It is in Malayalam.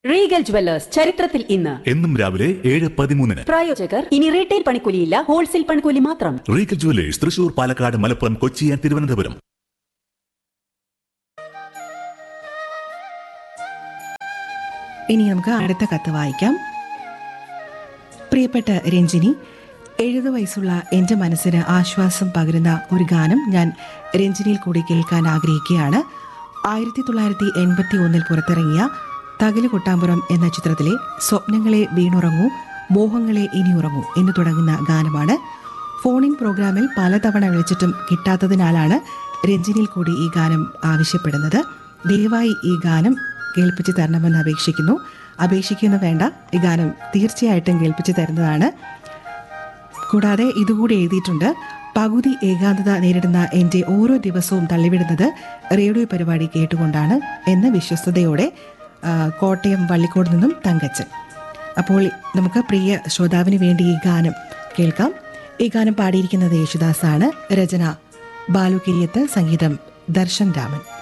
റീഗൽ ജുവല്ലേഴ്സ് ചരിത്രത്തിൽ ഇന്ന് എന്നും രാവിലെ ഏഴ് പതിമൂന്നിന് പ്രായോജകർ ഇനി റീറ്റെയിൽ പണിക്കൂലിയില്ല ഹോൾസെയിൽ പണിക്കൂലി മാത്രം Regal jewellers Thrissur Palakkad Malappuram Kochi and Thiruvananthapuram ഇനി നമുക്ക് അടുത്ത കത്ത് വായിക്കാം പ്രിയപ്പെട്ട രഞ്ജിനി എഴുപത് വയസ്സുള്ള എൻ്റെ മനസ്സിന് ആശ്വാസം പകരുന്ന ഒരു ഗാനം ഞാൻ രഞ്ജിനിയിൽ കൂടി കേൾക്കാൻ ആഗ്രഹിക്കുകയാണ് ആയിരത്തി തൊള്ളായിരത്തി എൺപത്തി ഒന്നിൽ പുറത്തിറങ്ങിയ തകല് കൊട്ടാമ്പുറം എന്ന ചിത്രത്തിലെ സ്വപ്നങ്ങളെ വീണുറങ്ങൂ മോഹങ്ങളെ ഇനിയുറങ്ങൂ എന്ന് തുടങ്ങുന്ന ഗാനമാണ് ഫോണിൻ പ്രോഗ്രാമിൽ പലതവണ വിളിച്ചിട്ടും കിട്ടാത്തതിനാലാണ് രഞ്ജിനിയിൽ കൂടി ഈ ഗാനം ആവശ്യപ്പെടുന്നത് ദയവായി ഈ ഗാനം കേൾപ്പിച്ച് തരണമെന്ന് അപേക്ഷിക്കുന്നു അപേക്ഷിക്കുന്നു വേണ്ട ഈ ഗാനം തീർച്ചയായിട്ടും കേൾപ്പിച്ച് തരുന്നതാണ് കൂടാതെ ഇതുകൂടി എഴുതിയിട്ടുണ്ട് പകുതി ഏകാന്തത നേരിടുന്ന എൻ്റെ ഓരോ ദിവസവും തള്ളിവിടുന്നത് റേഡിയോ പരിപാടി കേട്ടുകൊണ്ടാണ് എന്ന വിശ്വസ്തയോടെ ആ, കോട്ടയം വള്ളിക്കോട് നിന്നും തങ്കച്ചൻ അപ്പോൾ നമുക്ക് പ്രിയ ശ്രോതാവിന് വേണ്ടി ഈ ഗാനം കേൾക്കാം ഈ ഗാനം പാടിയിരിക്കുന്നത് യേശുദാസാണ് രചന ബാലു കിരിയത്ത് സംഗീതം ദർശൻ രാമൻ